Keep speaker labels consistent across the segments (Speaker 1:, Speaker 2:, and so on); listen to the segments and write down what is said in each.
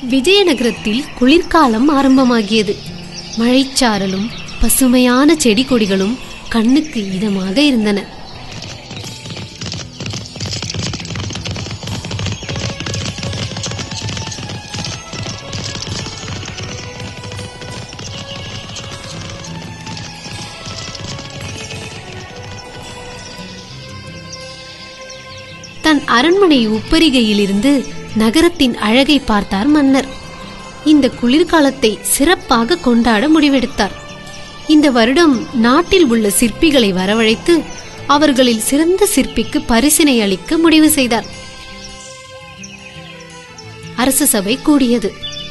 Speaker 1: விஜயநகரத்தில் குளிர்காலம் ஆரம்பமாகியது மழைச்சாரலும் பசுமையான செடி கொடிகளும் கண்ணுக்கு இதமாக இருந்தன தன் அரண்மனை உப்பரிகையிலிருந்து நகரத்தின் அழகை பார்த்தார் மன்னர் இந்த குளிர்காலத்தை சிறப்பாக கொண்டாட முடிவெடுத்தார் இந்த வருடம் நாட்டில் உள்ள சிற்பிகளை வரவழைத்து அவர்களில் சிறந்த சிற்பிக்கு பரிசினை அளிக்க முடிவு செய்தார் அரச சபை கூடியது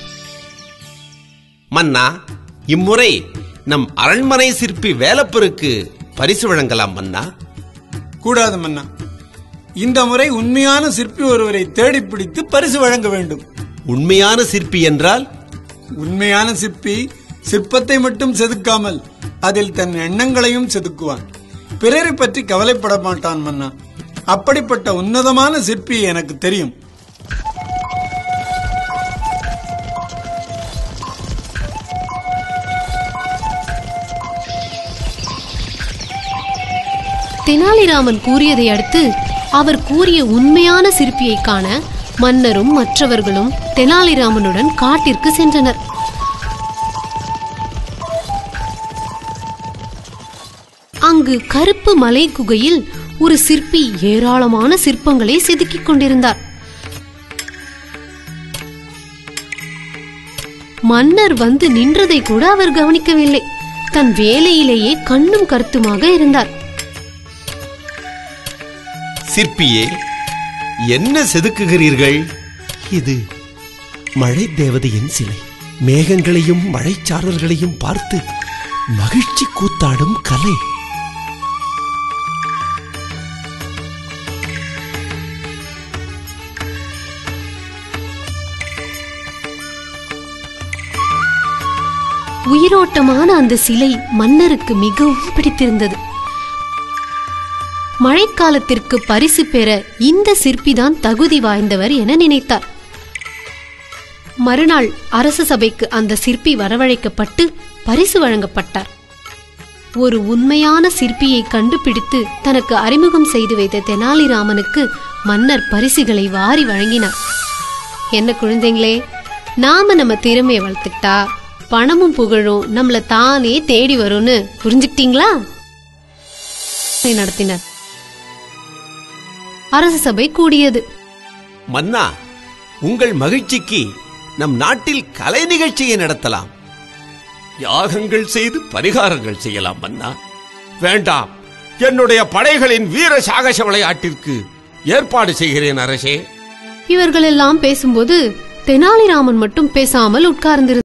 Speaker 2: மன்னா இம்முறை நம் அரண்மனை சிற்பி வேலப்பருக்கு பரிசு வழங்கலாம் மன்னா
Speaker 3: கூடாது மன்னா இந்த முறை உண்மையான சிற்பி ஒருவரை தேடிப் பிடித்து பரிசு வழங்க வேண்டும்
Speaker 2: உண்மையான சிற்பி என்றால்
Speaker 3: உண்மையான சிற்பி சிற்பத்தை மட்டும் செதுக்காமல் அதில் தன் எண்ணங்களையும் செதுக்குவான் பிறரை பற்றி கவலைப்பட மாட்டான் மன்னா அப்படிப்பட்ட உன்னதமான சிற்பி எனக்கு தெரியும்
Speaker 1: தெனாலிராமன் கூறியதை அடுத்து அவர் கூறிய உண்மையான சிற்பியை காண மன்னரும் மற்றவர்களும் தெனாலிராமனுடன் காட்டிற்கு சென்றனர் அங்கு கருப்பு மலை குகையில் ஒரு சிற்பி ஏராளமான சிற்பங்களை செதுக்கிக் கொண்டிருந்தார் மன்னர் வந்து நின்றதை கூட அவர் கவனிக்கவில்லை தன் வேலையிலேயே கண்ணும் கருத்துமாக இருந்தார்
Speaker 2: சிற்பியே என்ன செதுக்குகிறீர்கள் இது மழை தேவதையின் சிலை மேகங்களையும் மழைச்சாரல்களையும் பார்த்து மகிழ்ச்சி கூத்தாடும் கலை
Speaker 1: உயிரோட்டமான அந்த சிலை மன்னருக்கு மிகவும் பிடித்திருந்தது மழைக்காலத்திற்கு பரிசு பெற இந்த சிற்பிதான் தகுதி வாய்ந்தவர் என நினைத்தார் மறுநாள் அரச சபைக்கு அந்த சிற்பி வரவழைக்கப்பட்டு பரிசு வழங்கப்பட்டார் ஒரு உண்மையான சிற்பியை கண்டுபிடித்து தனக்கு அறிமுகம் செய்து வைத்த தெனாலிராமனுக்கு மன்னர் பரிசுகளை வாரி வழங்கினார் என்ன குழந்தைங்களே நாம நம்ம திறமையை வளர்த்துக்கிட்டா பணமும் புகழும் நம்மள தானே தேடி வரும்னு புரிஞ்சுக்கிட்டீங்களா நடத்தினர் அரச சபை கூடியது
Speaker 2: மன்னா உங்கள் மகிழ்ச்சிக்கு நம் நாட்டில் கலை நிகழ்ச்சியை நடத்தலாம் யாகங்கள் செய்து பரிகாரங்கள் செய்யலாம் மன்னா வேண்டாம் என்னுடைய படைகளின் வீர சாகச விளையாட்டிற்கு ஏற்பாடு செய்கிறேன் அரசே
Speaker 1: இவர்கள் எல்லாம் பேசும்போது தெனாலிராமன் மட்டும் பேசாமல் உட்கார்ந்திருந்தார்